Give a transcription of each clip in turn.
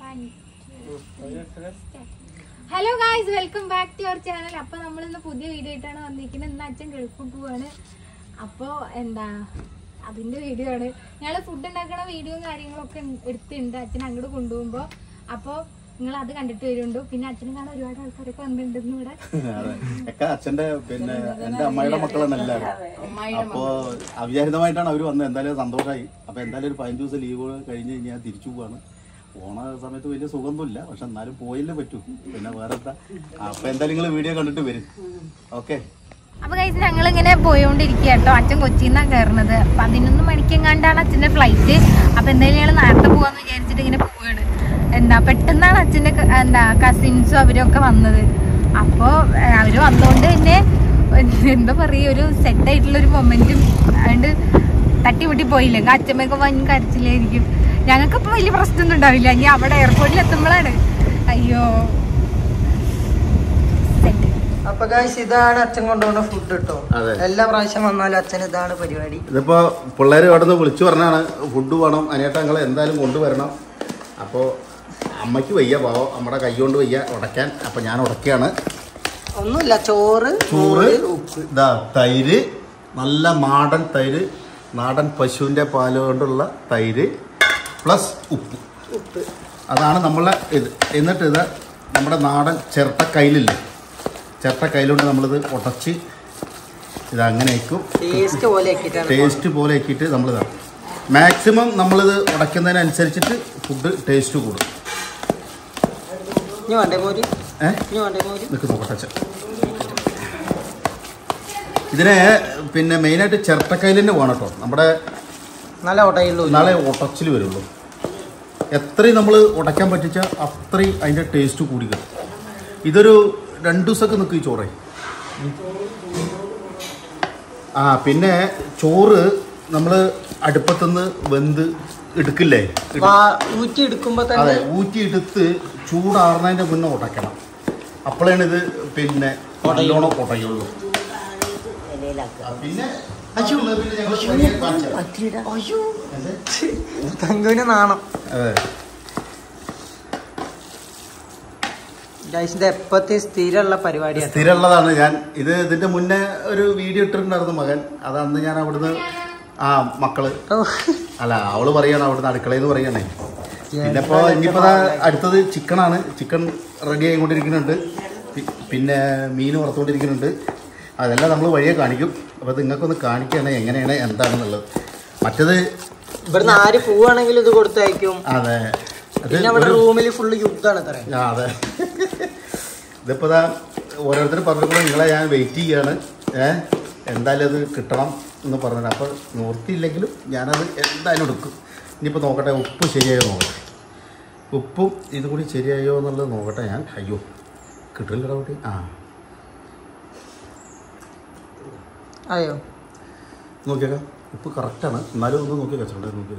Hello guys welcome back to our channel അപ്പൊ നമ്മൾ ഇന്ന് പുതിയ വീഡിയോ ആയിട്ടാണ് വന്നിരിക്കുന്നത് ഇന്ന് അച്ഛൻ ഗൾഫിൽ പോവാണ് അപ്പോ എന്താ അതിന്റെ വീഡിയോ ആണ് ഞങ്ങള് ഫുഡ് ഉണ്ടാക്കണ വീഡിയോയും കാര്യങ്ങളൊക്കെ എടുത്തിട്ടുണ്ട് അച്ഛൻ അങ്ങോട്ട് കൊണ്ടുപോകുമ്പോ അപ്പൊ നിങ്ങൾ അത് കണ്ടിട്ട് വരുന്നുണ്ട് പിന്നെ അച്ഛനും കാണാൻ ഒരുപാട് ആൾക്കാരൊക്കെ വന്നിട്ടുണ്ടെന്ന് ഇവിടെ അതെ. ഒക്കെ അച്ഛന്റെ പിന്നെ എന്റെ അമ്മയുടെ മക്കളാണ് എല്ലാവരും അപ്പോ അവിചാരിതമായിട്ടാണ് അവര് വന്നത് എന്തായാലും സന്തോഷമായി അപ്പൊ എന്തായാലും ഒരു പതിനഞ്ച് ദിവസം ലീവ് കഴിഞ്ഞ് കഴിഞ്ഞാൽ തിരിച്ചു പോവാണ് പോണ സമയത്ത് വലിയ സുഖമൊന്നുമില്ല പക്ഷെ എന്നാലും പോയില്ലേ പറ്റൂ പിന്നെ വേറെ എന്താ അപ്പൊ എന്തായാലും നിങ്ങൾ വീഡിയോ കണ്ടിട്ട് വരും ഓക്കെ അപ്പൊ കഴിച്ച് ഞങ്ങൾ ഇങ്ങനെ പോയോണ്ടിരിക്കുക കേട്ടോ അച്ഛൻ കൊച്ചിന്നാണ് കയറുന്നത് പതിനൊന്ന് മണിക്കെങ്ങാണ്ടാണ് അച്ഛന്റെ ഫ്ലൈറ്റ് അപ്പൊ എന്തായാലും ഞങ്ങൾ നേരത്തെ പോവാന്ന് വിചാരിച്ചിട്ട് ഇങ്ങനെ പോവാണ് എന്താ പെട്ടെന്നാണ് അച്ഛന്റെ ക- എന്താ കസിൻസും അവരൊക്കെ വന്നത് അപ്പോ ഏഹ്, അവര് വന്നോണ്ട് തന്നെ എന്താ പറയാ ഒരു സെറ്റ് ആയിട്ടുള്ള ഒരു മൊമെന്റും അതുകൊണ്ട് തട്ടിമുട്ടി പോയില്ല അച്ഛമ്മയൊക്കെ വൻ കരച്ചില്ലായിരിക്കും ഞങ്ങൾക്കിപ്പോ വലിയ പ്രശ്നമൊന്നും ഉണ്ടാവില്ല ഇനി അവിടെ എയർപോർട്ടിൽ എത്തുമ്പോഴാണ് അയ്യോ സെറ്റ് അപ്പൊ ഗായ്സ് ഇതാണ് അച്ഛൻ കൊണ്ടുപോകുന്ന ഫുഡ് കേട്ടോ അതെ. എല്ലാ പ്രാവശ്യം വന്നാലും അച്ഛൻ ഇതാണ് പരിപാടി ഇതിപ്പോ പിള്ളേര് അവിടെ നിന്ന് വിളിച്ചു പറഞ്ഞാണ് ഫുഡ് വേണം അനിയേട്ട നിങ്ങൾ എന്തായാലും കൊണ്ടുവരണം അപ്പോ അമ്മയ്ക്ക് വയ്യ പാവം നമ്മുടെ കൈ കൊണ്ട് വയ്യ ഉടയ്ക്കാൻ അപ്പൊ ഞാൻ ഉടയ്ക്കാണ് ഒന്നുമില്ല ചോറ് ചോറ് മോര്, ഉപ്പ് ഇതാ തൈര് നല്ല നാടൻ തൈര് നാടൻ പശുവിൻ്റെ പാല് കൊണ്ടുള്ള തൈര് പ്ലസ് ഉപ്പ് ഉപ്പ് അതാണ് നമ്മളെ ഇത് എന്നിട്ട് ഇത് നമ്മുടെ നാടൻ ചിരട്ട കയ്യിലില്ലേ ചിരട്ട കയ്യിലുകൊണ്ട് നമ്മളിത് ഉടച്ച് ഇത് അങ്ങനെ വയ്ക്കും ടേസ്റ്റ് പോലെ ആക്കിയിട്ടാണ് ടേസ്റ്റ് പോലെ ആക്കിയിട്ട് നമ്മളിതാ മാക്സിമം നമ്മളിത് ഉടയ്ക്കുന്നതിനനുസരിച്ചിട്ട് ഫുഡ് ടേസ്റ്റ് കൂടും ഇനി വേണ്ടേ മോര് ഏ ഇനി വേണ്ടേ മോര് നിൽക്ക് നോക്കട്ടെ അച്ഛൻ. ഇതിനെ പിന്നെ മെയിനായിട്ട് ചിരട്ടക്കയിൽ തന്നെ വേണം കേട്ടോ നമ്മുടെ നല്ല ഉടയുള്ളൂ നാളെ ഉടച്ചിൽ വരുള്ളൂ എത്രയും നമ്മൾ ഉടയ്ക്കാൻ പറ്റിച്ച അത്രയും അതിൻ്റെ ടേസ്റ്റ് കൂടി കിട്ടും ഇതൊരു രണ്ട് ദിവസമൊക്കെ നിൽക്കും ഈ ചോറേ ആ പിന്നെ ചോറ് നമ്മൾ അടുപ്പത്തുനിന്ന് വെന്ത് എടുക്കില്ലേ എടു- വാ- ഊറ്റി എടുക്കുമ്പോ അതെ തന്നെ ഊറ്റിയെടുത്ത് ചൂടാറുന്നതിൻ്റെ മുന്നേ ഉടയ്ക്കണം അപ്പോഴാണ് ഇത് പിന്നെ നല്ലോണം ഉടയുള്ളൂ ആ, പിന്നെ അയ്യോ. പിന്നെ ഞങ്ങൾ വഴിയെ കാണിച്ചു തരാം. അയ്യോ എന്ത്? തങ്കുവിന് നാണം അതെ ഗൈസിന്റെ എപ്പത്തെ സ്ഥിരമുള്ള പരിപാടിയാണ് സ്ഥിരമുള്ളതാണ് ഞാൻ ഇത് ഇതിന്റെ മുന്നേ ഒരു വീഡിയോ ഇട്ടിട്ടുണ്ടായിരുന്നു മകൻ അത് അന്ന് ഞാൻ അവിടുന്ന് ആ മക്കള് ഓ, അല്ല അവള് പറയാണ് അവിടുന്ന് അടുക്കളയിൽ നിന്ന് പറയണേ പിന്നെ ഇപ്പോ ഇനിയിപ്പോ ദാ അടുത്തത് ചിക്കനാണ് ചിക്കൻ റെഡി ആയിക്കൊണ്ടിരിക്കുന്നുണ്ട് പി- പിന്നെ മീൻ വറുത്തുകൊണ്ടിരിക്കുന്നുണ്ട് അതെല്ലാം നമ്മൾ വഴിയെ കാണിക്കും അപ്പോൾ നിങ്ങൾക്കൊന്ന് കാണിക്കുകയാണ് എങ്ങനെയാണ് എന്താണെന്നുള്ളത് മറ്റത് ഇവിടുന്ന് ആര് പോവാണെങ്കിലും ഇത് കൊടുത്തയക്കും അതെ അത് പിന്നെ അവിടെ ഒരു- റൂമിൽ ഫുള്ള് യുദ്ധമാണ് തരാൻ ആ അതെ ഇതിപ്പോ ദാ ഓരോരുത്തർ പറഞ്ഞപ്പോൾ നിങ്ങളെ ഞാൻ വെയിറ്റ് ചെയ്യാണ് ഏ എന്തായാലും അത് കിട്ടണം എന്ന് പറഞ്ഞത് അപ്പോൾ നിവൃത്തിയില്ലെങ്കിലും ഞാനത് എന്തായാലും എടുക്കും ഇനിയിപ്പോൾ നോക്കട്ടെ ഉപ്പ് ശരിയായോ നോക്കട്ടെ ഉപ്പും ഇതും കൂടി ശരിയായോ എന്നുള്ളത് നോക്കട്ടെ ഞാൻ അയ്യോ കിട്ടില്ലടാ കുട്ടി ആ അയ്യോ നോക്കിയേക്കാം ഉപ്പ് കറക്റ്റാണ് എന്നാലും ഒന്ന് നോക്കി വെച്ചിട്ടുണ്ട് നോക്കിയത്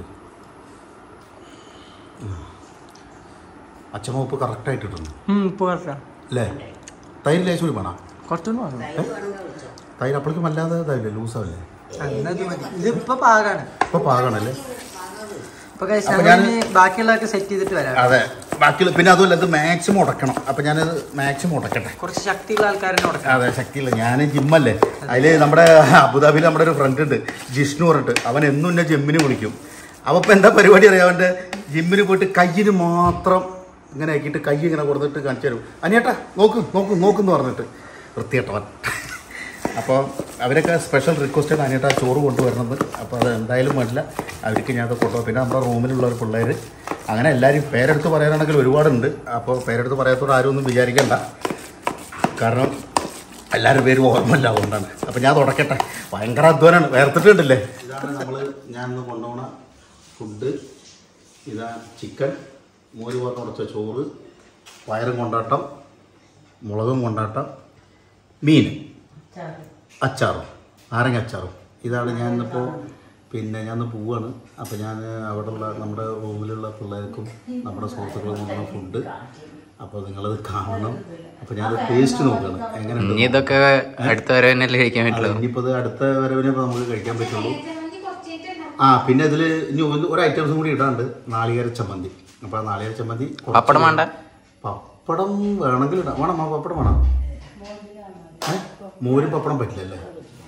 അച്ഛമ്മ ഉപ്പ് കറക്റ്റായിട്ട് ഇട്ടുന്നു ഉം, ഉപ്പ് കുറച്ചാ അല്ലേ തൈര് ലേശം കൂടി വേണം കുറച്ചുകൂടി വേണം തൈര് അപ്പോഴേക്കും വല്ലാതെ ഇതാവില്ലേ ലൂസാവില്ലേ എന്നാ ഇത് മതി. ഇതിപ്പോ പാകാണ് ഇപ്പൊ പാകണല്ലേ ഇപ്പൊ guys, അപ്പൊ ഞങ്ങൾ ഞാൻ- ഇനി ബാക്കിയുള്ളതൊക്കെ സെറ്റ് ചെയ്തിട്ട് വരാം അതെ ബാക്കിയുള്ള പിന്നെ അതുമല്ല ഇത് മാക്സിമം ഉടക്കണം അപ്പൊ ഞാനത് മാക്സിമം ഉടക്കട്ടെ കുറച്ച് ശക്തിയുള്ള ആൾക്കാരെ കൊടുക്കാം അതെ ശക്തിയില്ല ഞാൻ ജിമ്മല്ലേ അതില് നമ്മുടെ അബുദാബിയിൽ നമ്മുടെ ഒരു ഫ്രണ്ട് ഉണ്ട് ജിഷ്ണു പറഞ്ഞിട്ട് അവൻ എന്നും എന്നെ ജിമ്മിന് വിളിക്കും അവ ഇപ്പൊ എന്താ പരിപാടി അറിയാം അവന്റെ ജിമ്മിന് പോയിട്ട് കയ്യിന് മാത്രം ഇങ്ങനെ ആക്കിയിട്ട് കൈ ഇങ്ങനെ കൊടുത്തിട്ട് കാണിച്ചു തരും അനിയേട്ടാ നോക്ക് നോക്ക് നോക്കെന്ന് പറഞ്ഞിട്ട് വൃത്തിയേട്ടവൻ അപ്പോൾ അവരൊക്കെ സ്പെഷ്യൽ റിക്വസ്റ്റ് അനിയേട്ടാ ചോറ് കൊണ്ടുവരണമെന്ന് അപ്പോൾ അത് എന്തായാലും വേണ്ടില്ല അവർക്ക് ഞാൻ അത് കൊണ്ടുപോകും പിന്നെ നമ്മുടെ റൂമിലുള്ള ഒരു പിള്ളേർ അങ്ങനെ എല്ലാവരും പേരെടുത്ത് പറയാനാണെങ്കിൽ ഒരുപാടുണ്ട് അപ്പോൾ പേരെടുത്ത് പറയാത്തവർ ആരും ഒന്നും വിചാരിക്കേണ്ട കാരണം എല്ലാവരും പേരും ഓർമ്മയില്ല അതുകൊണ്ടാണ് അപ്പം ഞാൻ തുടക്കട്ടെ ഭയങ്കര അധ്വാനമാണ് വേർത്തിട്ടുണ്ടല്ലേ ഇതാണ് നമ്മൾ ഞാൻ ഇന്ന് കൊണ്ടുപോണ ഫുഡ് ഇതാ ചിക്കൻ മോര് പറഞ്ഞ ഉടച്ച ചോറ് പയറും കൊണ്ടാട്ടം മുളകും കൊണ്ടാട്ടം മീൻ അച്ചാറും നാരങ്ങ അച്ചാറും ഇതാണ് ഞാൻ ഇന്നിപ്പോൾ പിന്നെ ഞാൻ ഇന്ന് പോവാണ് അപ്പോൾ ഞാൻ അവിടെയുള്ള നമ്മുടെ റൂമിലുള്ള പിള്ളേർക്കും നമ്മുടെ സുഹൃത്തുക്കൾക്കും കൊണ്ടുള്ള ഫുഡ് അപ്പോൾ നിങ്ങളത് കാണണം അപ്പോൾ ഞാൻ ടേസ്റ്റ് നോക്കണം എങ്ങനെയുണ്ട് ഇനി ഇതൊക്കെ അടുത്ത വരെ തന്നെയല്ലേ കഴിക്കാൻ പറ്റുള്ളൂ ഇനിയിപ്പോൾ ഇത് അടുത്ത വരവിനെ ഇപ്പോൾ നമുക്ക് കഴിക്കാൻ പറ്റുള്ളൂ ആ പിന്നെ ഇതിൽ ഇനി ഒരു ഒരു ഐറ്റംസും കൂടി ഇടാണ്ട് നാളികേര ചമ്മന്തി അപ്പോൾ നാളികേര ചമ്മന്തി കുറച്ച് പപ്പടം വേണ്ട പപ്പടം വേണമെങ്കിൽ ഇടാം വേണം ആ പപ്പടം വേണം ഏ? മോരും പപ്പടം പറ്റില്ലല്ലേ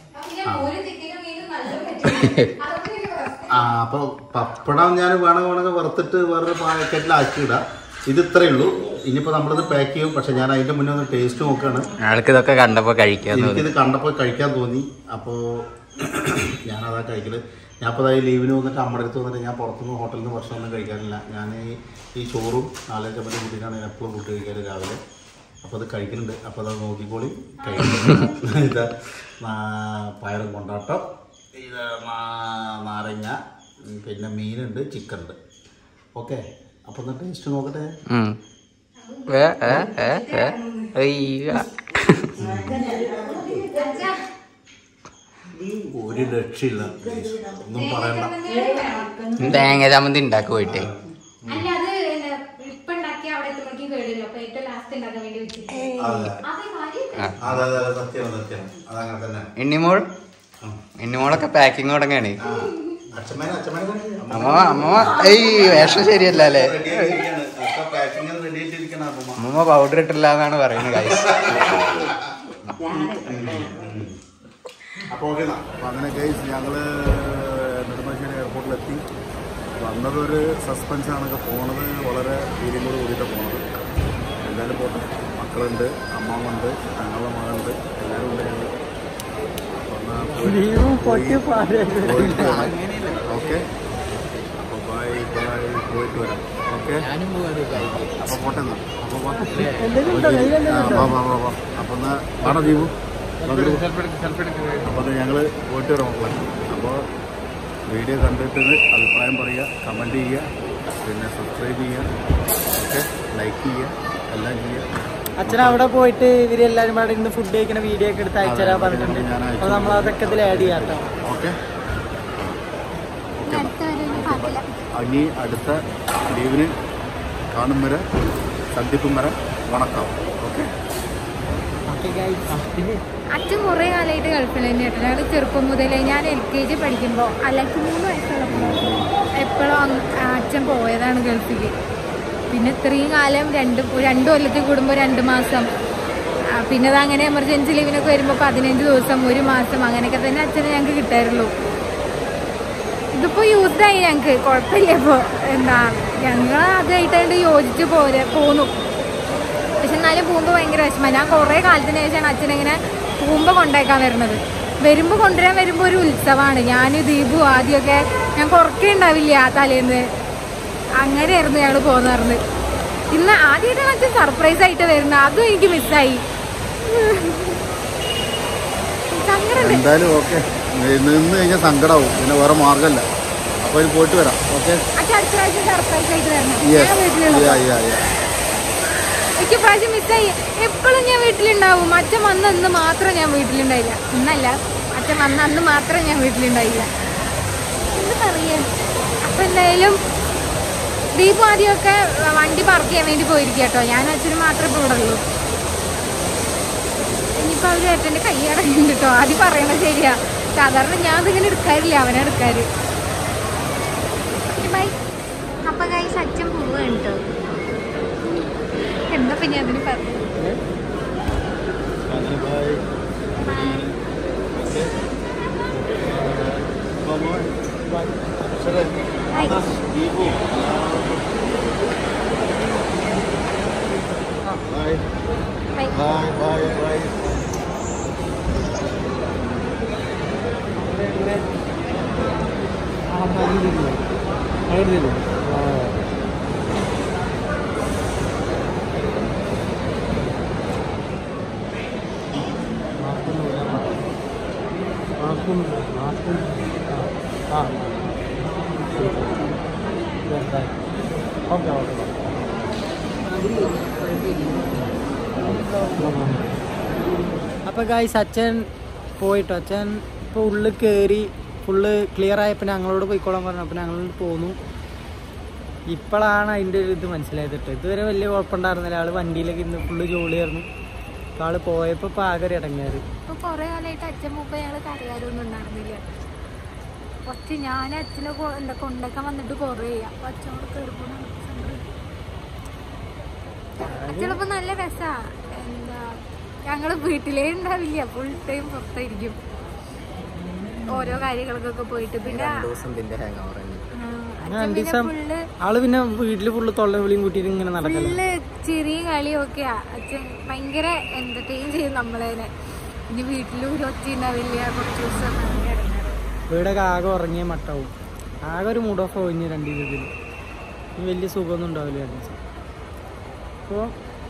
ആ അപ്പോൾ പപ്പടം ഞാൻ വേണമെങ്കിൽ വേണമെങ്കിൽ വറുത്തിട്ട് വേറൊരു പാക്കറ്റിലാക്കി ഇടാം ഇത് ഇത്രയേ ഉള്ളൂ ഇനിയിപ്പോൾ നമ്മളിത് പാക്ക് ചെയ്യും പക്ഷെ ഞാൻ അതിൻ്റെ മുന്നേ ഒന്ന് ടേസ്റ്റ് നോക്കുകയാണ് ആൾക്ക് ഇതൊക്കെ കണ്ടപ്പോ കഴിക്കാന്ന് തോന്നി എനിക്കിത് കണ്ടപ്പോൾ കഴിക്കാൻ തോന്നി അപ്പോൾ ഞാനതാ കഴിക്കല് ഞാൻ അപ്പോൾ അതായത് ലീവിന് വന്നിട്ട് അമ്മയുടെ അടുത്ത് വന്നിട്ട് ഞാൻ പുറത്തുനിന്ന് ഹോട്ടലിൽ നിന്ന് ഭക്ഷണമൊന്നും കഴിക്കാറില്ല ഞാൻ ഈ ഈ ചോറും നാലേ ചമ്മന്തി കൂട്ടിയിട്ടാണ് ഞാൻ എപ്പോഴും ഫുഡ് കഴിക്കാറ് രാവിലെ അപ്പോൾ അത് കഴിക്കുന്നുണ്ട് അപ്പോൾ അത് നോക്കിക്കോളി കഴിക്കുന്നുണ്ട് ഇത് നാ- പയറും കൊണ്ടാട്ടം ഇത് നാ- നാരങ്ങ ഉം, പിന്നെ മീനുണ്ട് ചിക്കൻ ഉണ്ട് ഓക്കെ അപ്പോൾ ഒന്ന് ടേസ്റ്റ് നോക്കട്ടെ ഉം. ഏ, ഏ, ഏ, ഏ. അയ്യ. ഒരു രക്ഷയില്ല ഒന്നും പറയണ്ട തേങ്ങ ചമ്മന്തി ഉണ്ടാക്കി പോയിട്ട് അല്ല അത് എന്താ, ഇപ്പൊ ഉണ്ടാക്കിയ അവിടെ എത്തുമ്പോഴേക്കും കേടില്ല അപ്പൊ ഏറ്റവും ലാസ്റ്റ് ഉണ്ടാക്കാൻ വേണ്ടി വെച്ചിട്ട് അതെ അതെ കാര്യം അതെ അതെ അതെ സത്യമാണ് സത്യമാണ് അതങ്ങനെ തന്നെ എണ്ണിമോൾ എണ്ണിമോളൊക്കെ പാക്കിങ് തുടങ്ങാണ് ആ, അച്ഛന്മാരെ അച്ഛന്മാരെ കൊണ്ട് അമ്മ അമ്മ ഏയ് വേഷം ശരിയല്ല അല്ലേ ready ആയിട്ടിരിക്കുകയാണ്. ഒക്കെ packing ന് ready ആയിട്ടിരിക്കുകയാണ് അമ്മമ്മ. അമ്മ പൗഡർ ഇട്ടില്ല എന്നാണ് പറയുന്നത് guys. അപ്പോൾ ഓക്കെ എന്നാ. അപ്പോൾ അങ്ങനെ ഗൈസ് ഞങ്ങൾ നെടുമ്പാശ്ശേരി എയർപോർട്ടിലെത്തി വന്നതൊരു സസ്പെൻസ് ആണൊക്കെ പോണത് വളരെ ഫീലിങ്ങോട് കൂടിയിട്ടാണ് പോണത് എല്ലാവരും പോട്ടെ മക്കളുണ്ട് അമ്മാവുണ്ട് ഞങ്ങളുടെ മകളുണ്ട് എല്ലാവരും ഉണ്ട് ഞങ്ങൾ ഓക്കെ അപ്പോൾ ബൈ ബൈ പോയിട്ട് വരാം ഓക്കെ അപ്പോൾ പോട്ടെ എന്നാ അപ്പോൾ വാ. ആ, വാ വാ വാ വാ അപ്പോൾ എന്നാ ആണോ ദീപു അപ്പോൾ അത് ഞങ്ങൾ പോയിട്ട് വരാം മക്കളെ അപ്പോൾ വീഡിയോ കണ്ടിട്ട് അഭിപ്രായം പറയുക കമൻറ്റ് ചെയ്യുക പിന്നെ സബ്സ്ക്രൈബ് ചെയ്യുക ഓക്കെ ലൈക്ക് ചെയ്യുക എല്ലാം ചെയ്യുക അച്ഛൻ അവിടെ പോയിട്ട് ഇവരെല്ലാരും പാടെ ഇന്ന് ഫുഡ് കഴിക്കുന്ന വീഡിയോ ഒക്കെ എടുത്ത് അയച്ചു തരാൻ പറഞ്ഞിട്ടുണ്ട് ഞാൻ അയച്ചു അപ്പൊ നമ്മൾ അതൊക്കെ ഇതിൽ ആഡ് ചെയ്യാം കേട്ടോ ഓക്കെ അടുത്ത വരെ പാട്ടില്ല ഇനി അടുത്ത ലീവിന് കാണും വരെ സന്ധിപ്പും വരെ വണക്കം ഓക്കെ ഓക്കെ ഗൈസ് അച്ഛൻ കുറെ കാലമായിട്ട് ഗൾഫിൽ തന്നെ കേട്ടോ ഞങ്ങൾ ചെറുപ്പം മുതലേ ഞാൻ എൽ കെ ജി പഠിക്കുമ്പോൾ അല്ലെങ്കിൽ മൂന്ന് വയസ്സുള്ളപ്പോൾ എപ്പോഴും അച്ഛൻ പോയതാണ് ഗൾഫിൽ പിന്നെ ഇത്രയും കാലം രണ്ട് രണ്ട് കൊല്ലത്തിൽ കൂടുമ്പോൾ രണ്ട് മാസം ആ, പിന്നെ അത് അങ്ങനെ എമർജൻസി ലീവിനൊക്കെ വരുമ്പോൾ പതിനഞ്ച് ദിവസം ഒരു മാസം അങ്ങനെയൊക്കെ തന്നെ അച്ഛനെ ഞങ്ങൾക്ക് കിട്ടാറുള്ളൂ ഇതിപ്പോ യൂസ്ഡായി ഞങ്ങക്ക് കുഴപ്പമില്ല ഇപ്പൊ എന്താ ഞങ്ങൾ അതായിട്ടായിട്ട് യോജിച്ച് പോരെ പോന്നു പക്ഷെ എന്നാലും പോകുമ്പോൾ ഭയങ്കര വിഷമം ഞാൻ കുറേ കാലത്തിന് ശേഷമാണ് അച്ഛനിങ്ങനെ പോകുമ്പോൾ കൊണ്ടേക്കാൻ വരുന്നത് വരുമ്പോൾ കൊണ്ടുവരാൻ വരുമ്പോൾ ഒരു ഉത്സവമാണ് ഞാൻ ദീപു ആദ്യമൊക്കെ ഞാൻ കുറക്കേ ഉണ്ടാവില്ല ആ തലേന്ന് അങ്ങനെയായിരുന്നു ഞങ്ങൾ പോകാറുണ്ട് ഇന്ന് ആദ്യമായിട്ടാണ് അച്ഛൻ സർപ്രൈസ് ആയിട്ട് വരുന്നത് അതും എനിക്ക് മിസ്സായി സങ്കടമുണ്ട് എന്തായാലും ഓക്കെ നിന്ന് കഴിഞ്ഞാൽ സങ്കടമാവും പിന്നെ വേറെ മാർഗമല്ല അപ്പോൾ ഇത് പോയിട്ട് വരാം ഓക്കെ അച്ഛൻ അടുത്ത പ്രാവശ്യം സർപ്രൈസ് ആയിട്ട് വരണം യെസ് ഞാൻ വീട്ടിലുള്ള യാ യാ യാ എനിക്ക് പ്രാവശ്യം മിസ്സായി എപ്പോഴും ഞാൻ വീട്ടിലുണ്ടാവും അച്ഛൻ വന്ന അന്ന് മാത്രം ഞാൻ വീട്ടിലുണ്ടായില്ല ഇന്നല്ല അച്ഛൻ വന്ന അന്ന് മാത്രം ഞാൻ വീട്ടിലുണ്ടായില്ല എന്ത് പറയാ അപ്പൊ എന്തായാലും ദീപു ആദ്യമൊക്കെ വണ്ടി പാർക്ക് ചെയ്യാൻ വേണ്ടി പോയിരിക്കും കേട്ടോ ഞാൻ അച്ഛനും മാത്രമേ ഇപ്പോൾ ഇവിടെ ഉള്ളൂ ഇനിയിപ്പോ അവര് ഏട്ടന്റെ കൈ അടങ്ങുന്നുണ്ട് കേട്ടോ ആദ്യം പറയണത് ശരിയാ സാധാരണ ഞാൻ അതിങ്ങനെ എടുക്കാറില്ല അവനെ എടുക്കാറ് ബൈ അപ്പൊ കൈസ് അച്ഛൻ പോവുകയാണ് കേട്ടോ എന്താ പിന്നെ അതിന് പറഞ്ഞു ബൈ ബൈ ബൈ ബൈ അപ്പൊ ഗൈസ് അച്ഛൻ പോയിട്ടോ അച്ഛൻ ഇപ്പൊ ഉള്ളിൽ കയറി ഫുള്ള് ക്ലിയർ ആയപ്പോൾ ഞങ്ങളോട് പോയിക്കോളാൻ പറഞ്ഞു അപ്പോൾ ഞങ്ങളോട് പോന്നു ഇപ്പോഴാണ് അതിൻ്റെ ഒരു ഇത് മനസ്സിലായത് കേട്ടോ ഇതുവരെ വലിയ കുഴപ്പമുണ്ടായിരുന്നില്ല ആള് വണ്ടിയിലൊക്കെ ഇന്ന് ഫുള്ള് ജോളിയായിരുന്നു അപ്പോൾ ആള് പോയപ്പോൾ ഇപ്പൊ ആകെ ഒരു ഇടങ്ങേറ് ഇപ്പൊ കൊറേ കാലമായിട്ട് അച്ഛൻ മുമ്പ് ഞങ്ങള് കരയാരൊന്നും ഉണ്ടായിരുന്നില്ല കുറച്ച് ഞാൻ അച്ഛനെ കൊ- എന്താ കൊണ്ടൊക്കെ വന്നിട്ട് കൊറേ അപ്പൊ അച്ഛനോട് കയറിപ്പോ ചിലപ്പോ നല്ല രസാ എന്താ ഞങ്ങള് വീട്ടിലേ ഉണ്ടാവില്ല ഫുൾ ടൈം പുറത്തായിരിക്കും ഓരോ കാര്യങ്ങൾക്കൊക്കെ പോയിട്ട് പിന്നെ ദിവസം ഇതിന്റെ ഹാങ് ഓവർ ആ, ഞാൻ അച്ഛൻ രണ്ടു പിന്നെ ദിവസം ഫുള്ള് ആള് പിന്നെ വീട്ടില് ഫുള്ള് തൊള്ള വിളിയും കൂട്ടിയിട്ട് ഇങ്ങനെ നടക്കല ഫുള്ള് ചിരിയും കളിയും ഒക്കെയാ അച്ഛൻ ഭയങ്കര എന്റർടൈൻ ചെയ്യും നമ്മളേനെ ഇനി വീട്ടിലും ഒരു ഒച്ച ഉണ്ടാവില്ല കുറച്ച് ദിവസം ഭയങ്കര ഇടങ്ങേറ്. വീടൊക്കെ ആകെ ഉറങ്ങിയ മട്ടാവും ആകെ ഒരു മൂഡ് ഓഫ് കഴിഞ്ഞ് രണ്ട് ദിവസത്തിൽ ഇനി വലിയ സുഖമൊന്നും ഉണ്ടാവില്ല രണ്ട് ദിവസം അപ്പോൾ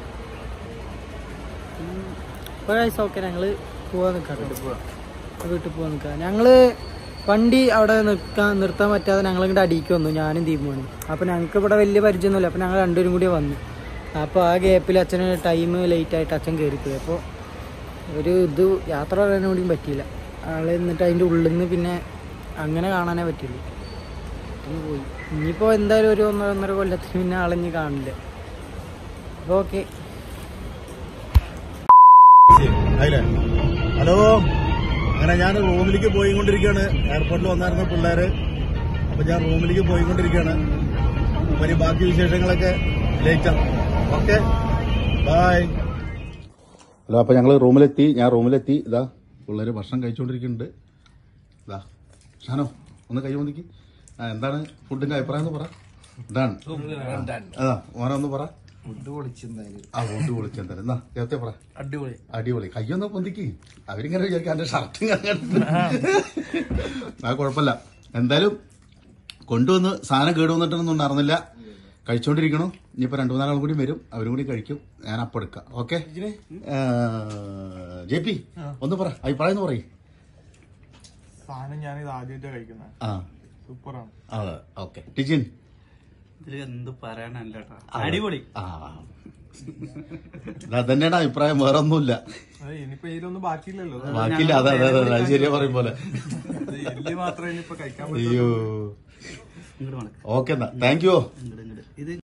ഇപ്പോൾ ഓക്കെ ഞങ്ങള് പോവാൻ നിൽക്കാം വീട്ടിൽ പോവാൻ നിൽക്കാം ഞങ്ങള് വണ്ടി അവിടെ നിൽക്കാൻ നിർത്താൻ പറ്റാതെ ഞങ്ങൾ ഇങ്ങോട്ട് അടിക്ക് വന്നു ഞാനും ദീപുമാണ് അപ്പോൾ ഞങ്ങൾക്ക് ഇവിടെ വലിയ പരിചയമൊന്നുമില്ല അപ്പോൾ ഞങ്ങൾ രണ്ടുപേരും കൂടി വന്നു അപ്പോൾ ആ ഗ്യാപ്പിൽ അച്ഛന് ടൈം ലേറ്റ് ആയിട്ട് അച്ഛൻ കയറിപ്പോയി അപ്പോൾ ഒരു ഇത് യാത്ര പറയാൻ കൂടിയും പറ്റിയില്ല ആള് എന്നിട്ട് അതിൻ്റെ ഉള്ളിൽ നിന്ന് പിന്നെ അങ്ങനെ കാണാനേ പറ്റുള്ളൂ ഒന്ന് പോയി ഇനിയിപ്പോൾ എന്തായാലും ഒരു ഒന്നര ഒന്നര കൊല്ലത്തിന് പിന്നെ ആളിഞ്ഞ് കാണില്ല അപ്പോൾ ഓക്കെ ആയില്ലേ ഹലോ അങ്ങനെ ഞാൻ റൂമിലേക്ക് പോയിക്കൊണ്ടിരിക്കുകയാണ് എയർപോർട്ടിൽ വന്നായിരുന്ന പിള്ളേര് അപ്പൊ ഞാൻ റൂമിലേക്ക് പോയിക്കൊണ്ടിരിക്കുകയാണ് അപ്പൊ ഇനി ബാക്കി വിശേഷങ്ങളൊക്കെ ലേറ്റർ ഓക്കെ ബായ് ഹലോ അപ്പൊ ഞങ്ങൾ റൂമിലെത്തി ഞാൻ റൂമിലെത്തി ഇതാ പിള്ളേര് ഭക്ഷണം കഴിച്ചുകൊണ്ടിരിക്കുന്നുണ്ട് ഇതാ ഷാനോ ഒന്ന് കൈ വന്നിക്ക് ആ എന്താണ് ഫുഡിന്റെ അഭിപ്രായം എന്ന് പറ എന്താണ് അതാ ഓനൊന്ന് പറ ഫുഡ് പൊളിച്ചെന്തായാലും ആ ഫുഡ് പൊളിച്ചെന്തായാലും എന്നാ കേത്തെ പറ അടിപൊളി അടിപൊളി കയ്യൊന്ന് പൊന്തിക്ക് അവരിങ്ങനെ വിചാരിക്കും എന്റെ ഷർട്ട് ആ കുഴപ്പമില്ല എന്തായാലും കൊണ്ടുവന്ന് സാധനം കേടുവന്നിട്ടൊന്നും നടന്നില്ല കഴിച്ചോണ്ടിരിക്കണു ഇനിയിപ്പോ രണ്ടു മൂന്നാളും കൂടി വരും അവരും കൂടി കഴിക്കും ഞാൻ അപ്പം എടുക്കാം ഓക്കെ ജെ പി ഒന്ന് പറ അഭിപ്രായം എന്ന് പറയും സാധനം ഞാനിത് ആദ്യമായിട്ടാണ് കഴിക്കുന്നത് ആ സൂപ്പറാണ് അതെ ഓക്കെ ടിജിൻ ഇതില് എന്ത് പറയാനല്ല അടിപൊളി ആ അത് തന്നെയാണ് അഭിപ്രായം വേറെ ഒന്നുമില്ല അത് ഇനിയിപ്പോ ഇതിലൊന്നും ബാക്കിയില്ലല്ലോ ബാക്കിയില്ല അതെ അതെ അതെ അത് ശരിയാ പറയും പോലെ ഇത് എല്ലി മാത്രമേ ഇനിയിപ്പോ കഴിക്കാൻ അയ്യോ ഓക്കെ എന്നാ താങ്ക് യു ഇങ്ങോട്ട് ഇങ്ങോട്ട് ഇത്